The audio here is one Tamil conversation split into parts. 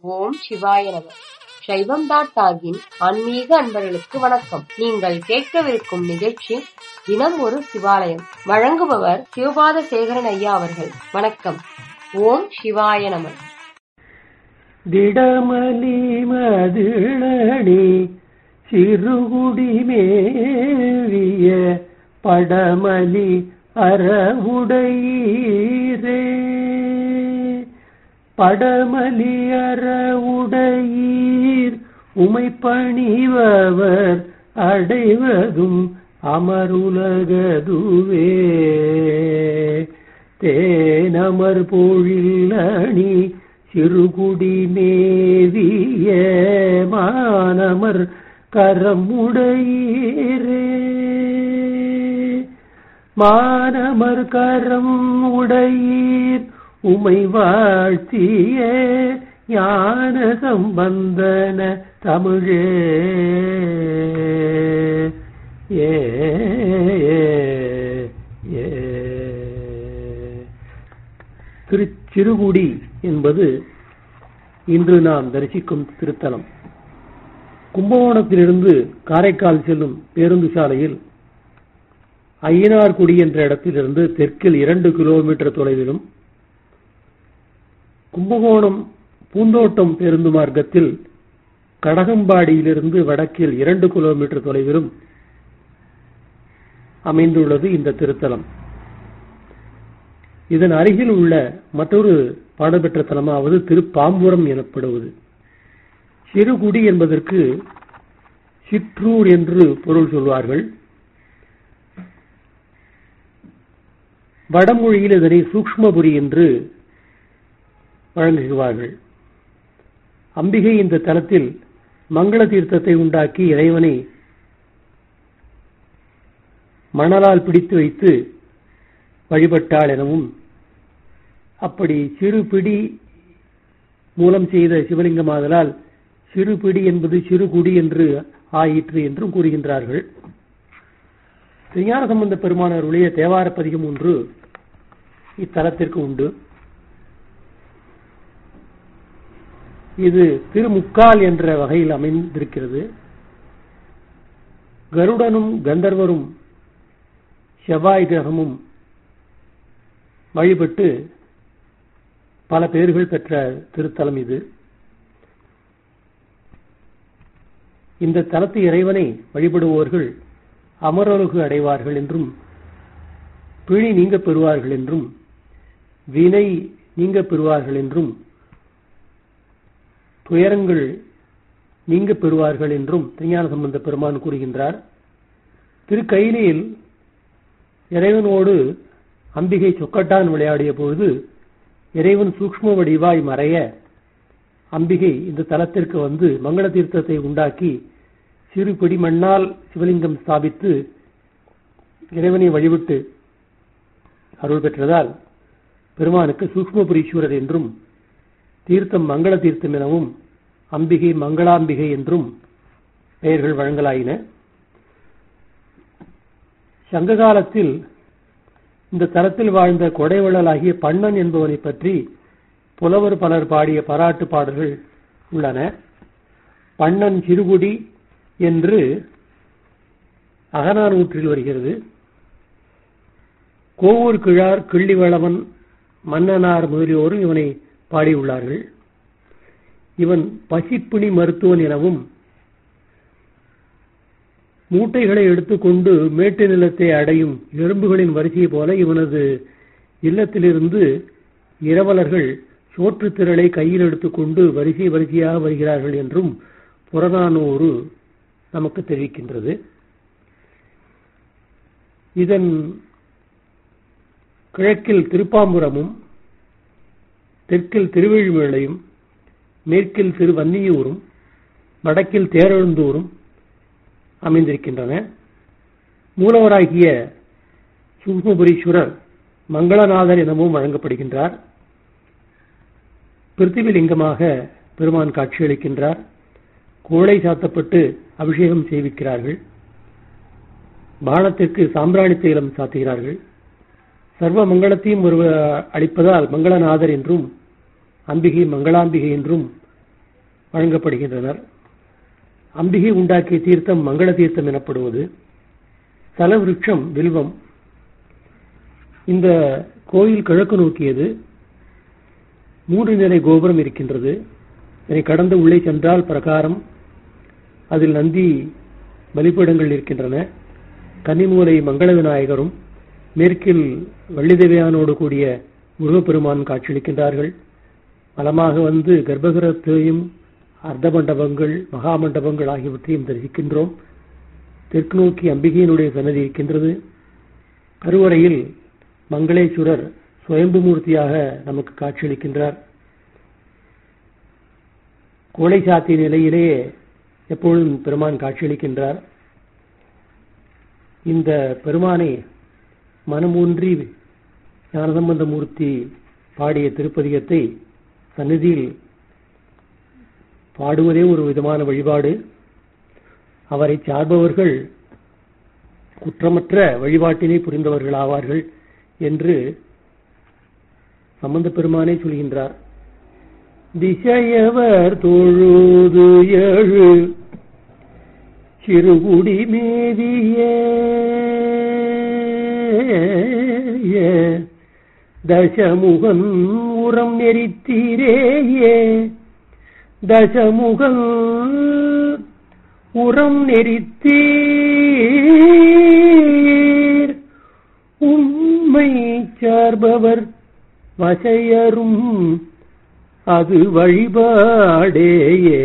ஓம் சிவாய நம சைவம் டாட் டாகின் ஆன்மீக அன்பர்களுக்கு வணக்கம் நீங்கள் கேட்கவிருக்கும் நிகழ்ச்சி தினம் ஒரு சிவாலயம் வழங்குபவர் சிவபாத சேகரன் ஐயா அவர்கள் வணக்கம் ஓம் சிவாய நம திடமலி மதிழணி சிறுகுடி மேவிய படமலி அறவுடையீரே படமலி அறவுடையீர் உமை பணிபவர் அடைவதும் அமருலகதுவே தேனமர் பொழில் அணி சிறுகுடி மேவிய மானமர் கரமுடையீரே மானமர் கரம் உடையீர் உமை வாழ்த்திய ஞான சம்பந்தன தமிழே ஏ ஏ திருச்சிறுகுடி என்பது இன்று நாம் தரிசிக்கும் திருத்தலம் கும்பகோணத்திலிருந்து காரைக்கால் செல்லும் பேருந்து சாலையில் ஐயனார்குடி என்ற இடத்திலிருந்து தெற்கில் இரண்டு கிலோமீட்டர் தொலைவிலும் கும்பகோணம் பூந்தோட்டம் பேருந்து மார்க்கத்தில் கடகம்பாடியிலிருந்து வடக்கில் இரண்டு கிலோமீட்டர் தொலைவிலும் அமைந்துள்ளது இந்த திருத்தலம் இதன் அருகில் உள்ள மற்றொரு பாடப்பெற்ற தலமாவது திருப்பாம்புரம் எனப்படுவது சிறுகுடி என்பதற்கு சிற்றூர் என்று பொருள் சொல்வார்கள் வடமொழியில் இதனை சூக்ஷ்மபுரி என்று வழங்குகிறார்கள் அம்பிகை இந்த தலத்தில் மங்கள தீர்த்தத்தை உண்டாக்கி இறைவனை மணலால் பிடித்து வைத்து வழிபட்டாள் எனவும் அப்படி சிறு பிடி மூலம் செய்த சிவலிங்கமாதலால் சிறு பிடி என்பது சிறு குடி என்று ஆயிற்று என்றும் கூறுகின்றார்கள் திருஞான சம்பந்த பெருமானவருடைய தேவார பதிகம் ஒன்று இத்தலத்திற்கு உண்டு இது திருமுக்கால் என்ற வகையில் அமைந்திருக்கிறது கருடனும் கந்தர்வரும் செவ்வாய் கிரகமும் வழிபட்டு பல பேர்கள் பெற்ற திருத்தலம் இது இந்த தலத்து இறைவனை வழிபடுவோர்கள் அமரொழுகு அடைவார்கள் என்றும் பிழி நீங்க பெறுவார்கள் என்றும் வினை நீங்க பெறுவார்கள் என்றும் துயரங்கள் நீங்க பெறுவார்கள் என்றும் திருஞான சம்பந்த பெருமான் கூறுகின்றார் திருக்கையிலியில் இறைவனோடு அம்பிகை சொக்கட்டான் விளையாடிய பொழுது இறைவன் சூக்ம வடிவாய் மறைய அம்பிகை இந்த தலத்திற்கு வந்து மங்கள தீர்த்தத்தை உண்டாக்கி சிறு பிடி மண்ணால் சிவலிங்கம் ஸ்தாபித்து இறைவனை வழிவிட்டு அருள் பெற்றதால் பெருமானுக்கு சூக்மபுரீஸ்வரர் என்றும் தீர்த்தம் மங்கள தீர்த்தம் எனவும் அம்பிகை மங்களாம்பிகை என்றும் பெயர்கள் வழங்கலாயின சங்க காலத்தில் இந்த தலத்தில் வாழ்ந்த கொடைவள்ளலாகிய பண்ணன் என்பவனை பற்றி புலவர் பலர் பாடிய பாராட்டு பாடல்கள் உள்ளன பண்ணன் சிறுகுடி என்று அகநானூற்றில் வருகிறது கோவூர் கிழார் கிள்ளிவளவன் மன்னனார் முதலியோரும் இவனை பாடியுள்ளார்கள் இவன் பசிப்பிணி மருத்துவன் எனவும் மூட்டைகளை எடுத்துக்கொண்டு மேட்டு நிலத்தை அடையும் எறும்புகளின் வரிசை போல இவனது இல்லத்திலிருந்து இரவலர்கள் சோற்று திரளை கையில் எடுத்துக்கொண்டு வரிசை வரிசையாக வருகிறார்கள் என்றும் புறநானூறு நமக்கு தெரிவிக்கின்றது இதன் கிழக்கில் திருப்பாம்புரமும் தெற்கில் திருவெழிமேளையும் மேற்கில் திருவன்னியூரும் வடக்கில் தேரெழுந்தூரும் அமைந்திருக்கின்றன மூலவராகிய சூக்மபுரீஸ்வரர் மங்களநாதர் எனவும் வழங்கப்படுகின்றார் பிருத்திவிலிங்கமாக பெருமான் காட்சியளிக்கின்றார் கோளை சாத்தப்பட்டு அபிஷேகம் செய்விக்கிறார்கள் பானத்திற்கு சாம்பிராணி தைலம் சாத்துகிறார்கள் சர்வ மங்களத்தையும் ஒரு அளிப்பதால் மங்களநாதர் என்றும் அம்பிகை மங்களாம்பிகை என்றும் வழங்கப்படுகின்றனர் அம்பிகை உண்டாக்கிய தீர்த்தம் மங்கள தீர்த்தம் எனப்படுவது தல விருட்சம் வில்வம் இந்த கோயில் கிழக்கு நோக்கியது மூன்று நிலை கோபுரம் இருக்கின்றது இதனை கடந்து உள்ளே சென்றால் பிரகாரம் அதில் நந்தி பலிபீடங்கள் இருக்கின்றன கன்னிமூலை மங்கள விநாயகரும் மேற்கில் வள்ளிதேவையானோடு கூடிய முருகப்பெருமான் காட்சியளிக்கின்றார்கள் வலமாக வந்து கர்ப்பகிரத்தையும் அர்த்த மண்டபங்கள் மகா மண்டபங்கள் ஆகியவற்றையும் தரிசிக்கின்றோம் தெற்கு நோக்கி அம்பிகையினுடைய சன்னதி இருக்கின்றது கருவறையில் மங்களேஸ்வரர் சுயம்பு மூர்த்தியாக நமக்கு காட்சியளிக்கின்றார் கோலை சாத்திய நிலையிலேயே எப்பொழுதும் பெருமான் காட்சியளிக்கின்றார் இந்த பெருமானை மனமூன்றி ஞானசம்பந்த மூர்த்தி பாடிய திருப்பதிகத்தை சந்நிதியில் பாடுவதே ஒரு விதமான வழிபாடு அவரை சார்பவர்கள் குற்றமற்ற வழிபாட்டினை புரிந்தவர்கள் ஆவார்கள் என்று சம்பந்த பெருமானே சொல்கின்றார் திசையவர் தொழுது எழு சிறுகுடி மேவிய தசமுகன் உரம் நெறித்தீரேயே தசமுகன் உரம் நெறித்தீர் உம்மை சார்பவர் வசையரும் அது வழிபாடேயே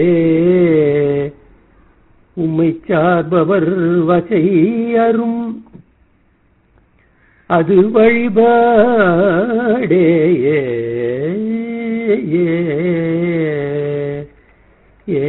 உம்மை சார்பவர் வசையரும் அது வழிபாடேயே ஏ ஏ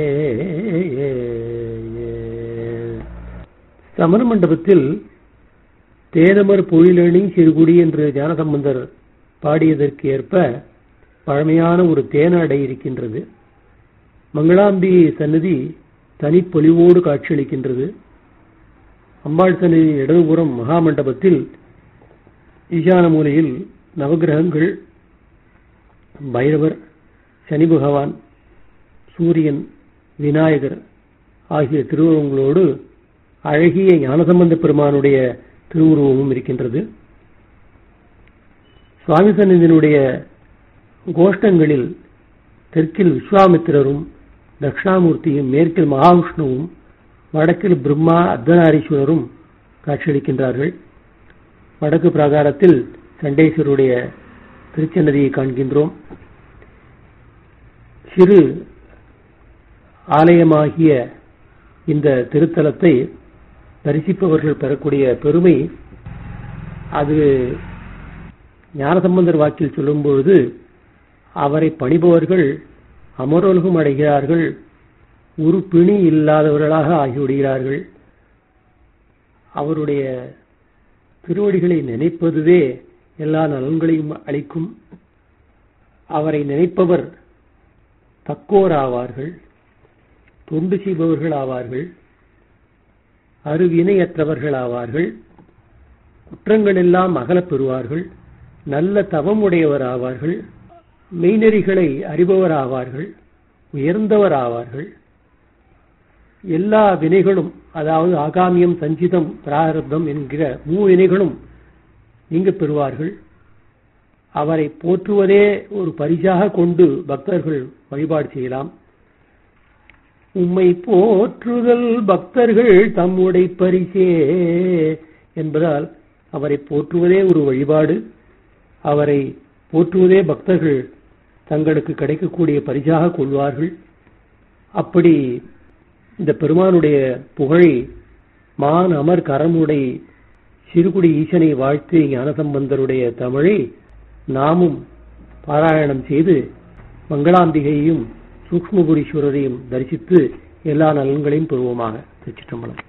சமண மண்டபத்தில் தேதமர் பொழிலணி சிறுகுடி என்று ஞானசம்பந்தர் பாடியதற்கு ஏற்ப பழமையான ஒரு தேனாடை இருக்கின்றது மங்களாம்பி சன்னதி தனிப்பொலிவோடு காட்சியளிக்கின்றது அம்பாள் சன்னதி இடதுபுறம் மகாமண்டபத்தில் ஈசான மூலையில் நவகிரகங்கள் பைரவர் சனி பகவான் சூரியன் விநாயகர் ஆகிய திருவுருவங்களோடு அழகிய ஞானசம்பந்த பெருமானுடைய திருவுருவமும் இருக்கின்றது சுவாமி சந்நிதியினுடைய கோஷ்டங்களில் தெற்கில் விஸ்வாமித்திரரும் தட்சிணாமூர்த்தியும் மேற்கில் மகாவிஷ்ணுவும் வடக்கில் பிரம்மா அர்த்தநாரீஸ்வரரும் காட்சியளிக்கின்றார்கள் வடக்கு பிராகாரத்தில் சண்டேஸ்வருடைய திருச்சன்னதியை காண்கின்றோம் சிறு ஆலயமாகிய இந்த திருத்தலத்தை தரிசிப்பவர்கள் பெறக்கூடிய பெருமை அது ஞானசம்பந்தர் வாக்கில் சொல்லும் பொழுது அவரை பணிபவர்கள் அமரோலகம் அடைகிறார்கள் ஒரு பிணி இல்லாதவர்களாக ஆகிவிடுகிறார்கள் அவருடைய திருவடிகளை நினைப்பதுவே எல்லா நலன்களையும் அளிக்கும் அவரை நினைப்பவர் தக்கோர் ஆவார்கள் தொண்டு செய்பவர்கள் ஆவார்கள் அருவினையற்றவர்கள் ஆவார்கள் குற்றங்கள் எல்லாம் அகலப் பெறுவார்கள் நல்ல தவம் உடையவர் ஆவார்கள் மெய்நெறிகளை அறிபவர் ஆவார்கள் உயர்ந்தவர் ஆவார்கள் எல்லா வினைகளும் அதாவது ஆகாமியம் சஞ்சிதம் பிராரப்தம் என்கிற மூ வினைகளும் நீங்க பெறுவார்கள் அவரை போற்றுவதே ஒரு பரிசாக கொண்டு பக்தர்கள் வழிபாடு செய்யலாம் உம்மை போற்றுதல் பக்தர்கள் தம்முடைய பரிசே என்பதால் அவரை போற்றுவதே ஒரு வழிபாடு அவரை போற்றுவதே பக்தர்கள் தங்களுக்கு கிடைக்கக்கூடிய பரிசாக கொள்வார்கள் அப்படி இந்த பெருமானுடைய புகழை மான் அமர் கரமுடை சிறுகுடி ஈசனை வாழ்த்து ஞானசம்பந்தருடைய தமிழை நாமும் பாராயணம் செய்து மங்களாம்பிகையையும் சூக்மபுரீஸ்வரரையும் தரிசித்து எல்லா நலன்களையும் பெறுவோமாக திருச்சிற்றம்பலம்